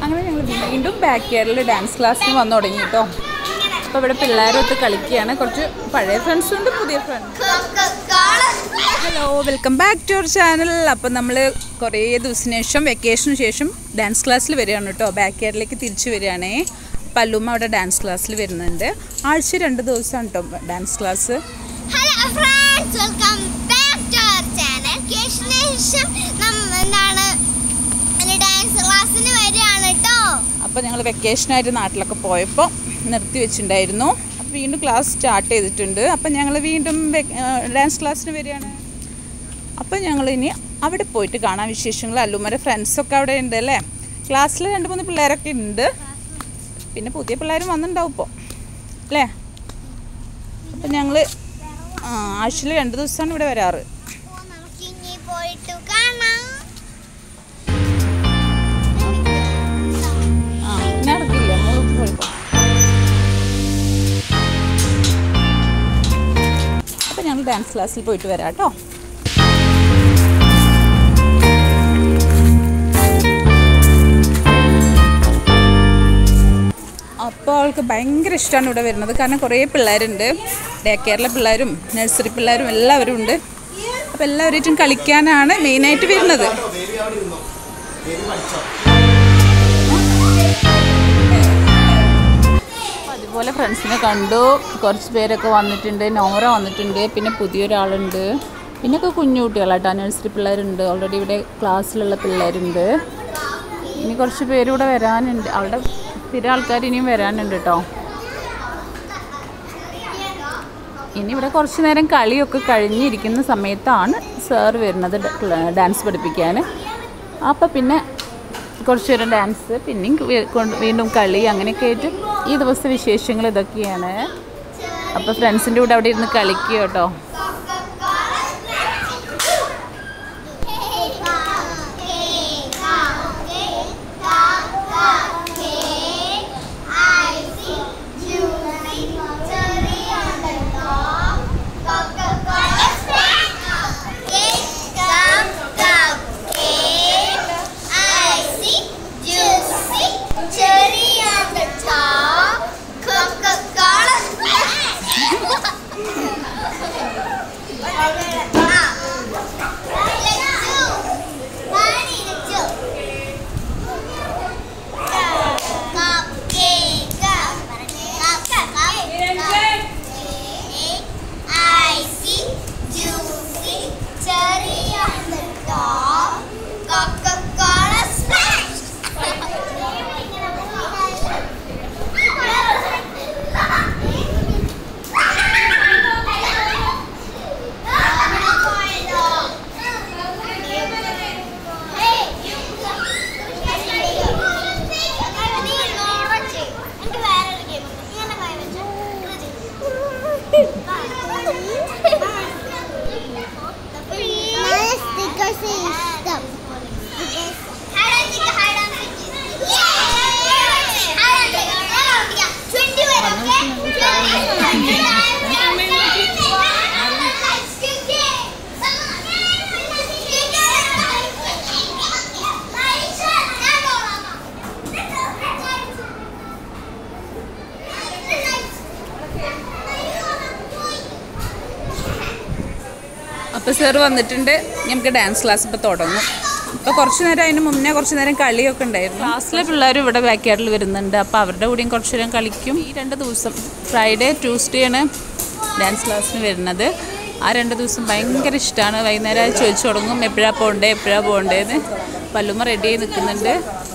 അങ്ങനെ ഞങ്ങൾ വീണ്ടും ബാക്ക് ഇയറിൽ ഡാൻസ് ക്ലാസ്സിന് വന്നു തുടങ്ങി കേട്ടോ അപ്പോൾ ഇവിടെ പിള്ളേരൊത്ത് കളിക്കുകയാണ് കുറച്ച് പഴയ ഫ്രണ്ട്സും ഉണ്ട് പുതിയ friends hello welcome back to our channel അപ്പം നമ്മൾ കുറേ ദിവസത്തിന് ശേഷം വെക്കേഷന് ശേഷം ഡാൻസ് ക്ലാസ്സിൽ വരികയാണ് കേട്ടോ ബാക്ക് ഇയറിലേക്ക് തിരിച്ചു വരികയാണേ പല്ലുമ്മ അവിടെ ഡാൻസ് ക്ലാസ്സിൽ വരുന്നുണ്ട് ആഴ്ച രണ്ട് ദിവസമാണ് കേട്ടോ dance class hello friends welcome back to our channel ശേഷം നമ്മ എന്താണ് ഡാൻസ് ക്ലാസ്സിന് വരികയാണ് കേട്ടോ അപ്പോൾ ഞങ്ങൾ വെക്കേഷനായിട്ട് നാട്ടിലൊക്കെ പോയപ്പോൾ നിർത്തി വെച്ചിട്ടുണ്ടായിരുന്നു അപ്പോൾ വീണ്ടും ക്ലാസ് സ്റ്റാർട്ട് ചെയ്തിട്ടുണ്ട് അപ്പം ഞങ്ങൾ വീണ്ടും ഡാൻസ് ക്ലാസ്സിന് വരികയാണ് അപ്പം ഞങ്ങൾ ഇനി അവിടെ പോയിട്ട് കാണാൻ വിശേഷങ്ങൾ അല്ലുമാരെ ഫ്രണ്ട്സൊക്കെ അവിടെ ഉണ്ട് അല്ലേ ക്ലാസ്സിൽ രണ്ട് മൂന്ന് പിള്ളേരൊക്കെ ഉണ്ട് പിന്നെ പുതിയ പിള്ളേരും വന്നിട്ടുണ്ടാവും ഇപ്പോൾ അല്ലേ അപ്പം ഞങ്ങൾ ആഴ്ചയിൽ രണ്ട് ദിവസമാണ് ഇവിടെ വരാറ് അപ്പോൾ നമുക്ക് ഇനി പോയിട്ട് കാണാം ആ നടക്കില്ല മോള് പോയിക്കോ അപ്പം ഞങ്ങൾ ഡാൻസ് ക്ലാസ്സിൽ പോയിട്ട് വരാം കേട്ടോ അപ്പോൾ അവൾക്ക് ഭയങ്കര ഇഷ്ടമാണ് ഇവിടെ വരുന്നത് കാരണം കുറേ പിള്ളേരുണ്ട് ഡേ കെയറിലെ പിള്ളേരും നഴ്സറി പിള്ളേരും എല്ലാവരും ഉണ്ട് അപ്പോൾ എല്ലാവരും കളിക്കാനാണ് മെയിനായിട്ട് വരുന്നത് അതുപോലെ ഫ്രണ്ട്സിനെ കണ്ടു കുറച്ച് പേരൊക്കെ വന്നിട്ടുണ്ട് നോറ വന്നിട്ടുണ്ട് പിന്നെ പുതിയൊരാളുണ്ട് പിന്നൊക്കെ കുഞ്ഞു കുട്ടികളാട്ടോ നഴ്സറി പിള്ളേരുണ്ട് ഓൾറെഡി ഇവിടെ ക്ലാസ്സിലുള്ള പിള്ളേരുണ്ട് ഇനി കുറച്ച് പേര് ഇവിടെ വരാനുണ്ട് അവിടെ സ്ഥിരം ആൾക്കാർ ഇനിയും വരാനുണ്ട് കേട്ടോ ഇനി ഇവിടെ കുറച്ച് നേരം കളിയൊക്കെ കഴിഞ്ഞിരിക്കുന്ന സമയത്താണ് സാർ വരുന്നത് ഡാൻസ് പഠിപ്പിക്കാൻ അപ്പോൾ പിന്നെ കുറച്ച് നേരം ഡാൻസ് പിന്നെയും വീ- കൊണ്ട് വീണ്ടും കളി അങ്ങനെയൊക്കെ ആയിട്ട് ഈ ദിവസത്തെ വിശേഷങ്ങൾ ഇതൊക്കെയാണ് അപ്പോൾ ഫ്രണ്ട്സിൻ്റെ കൂടെ അവിടെ ഇരുന്ന് കളിക്കുക കേട്ടോ Cherry on the top, Coca-Cola Coca-Cola stickers ഇഷ്ടം അപ്പോൾ സാർ വന്നിട്ടുണ്ട് നമുക്ക് ഡാൻസ് ക്ലാസ് ഇപ്പോൾ തുടങ്ങും ഇപ്പോൾ കുറച്ച് നേരം അതിന് മുന്നേ കുറച്ച് നേരം കളിയൊക്കെ ഉണ്ടായിരുന്നു ക്ലാസ്സിലെ പിള്ളേരും ഇവിടെ ബാക്ക് യാർഡിൽ വരുന്നുണ്ട് അപ്പോൾ അവരുടെ കൂടെയും കുറച്ച് നേരം കളിക്കും ഈ രണ്ട് ദിവസം ഫ്രൈഡേ ട്യൂസ്ഡേ ആണ് ഡാൻസ് ക്ലാസ്സിന് വരുന്നത് ആ രണ്ട് ദിവസം ഭയങ്കര ഇഷ്ടമാണ് വൈകുന്നേരം ചോദിച്ചു തുടങ്ങും എപ്പോഴാണ് പോകണ്ടേ എപ്പോഴാണ് പോകണ്ടേന്ന് പല്ലുമ്മ റെഡി ആയി നിൽക്കുന്നുണ്ട്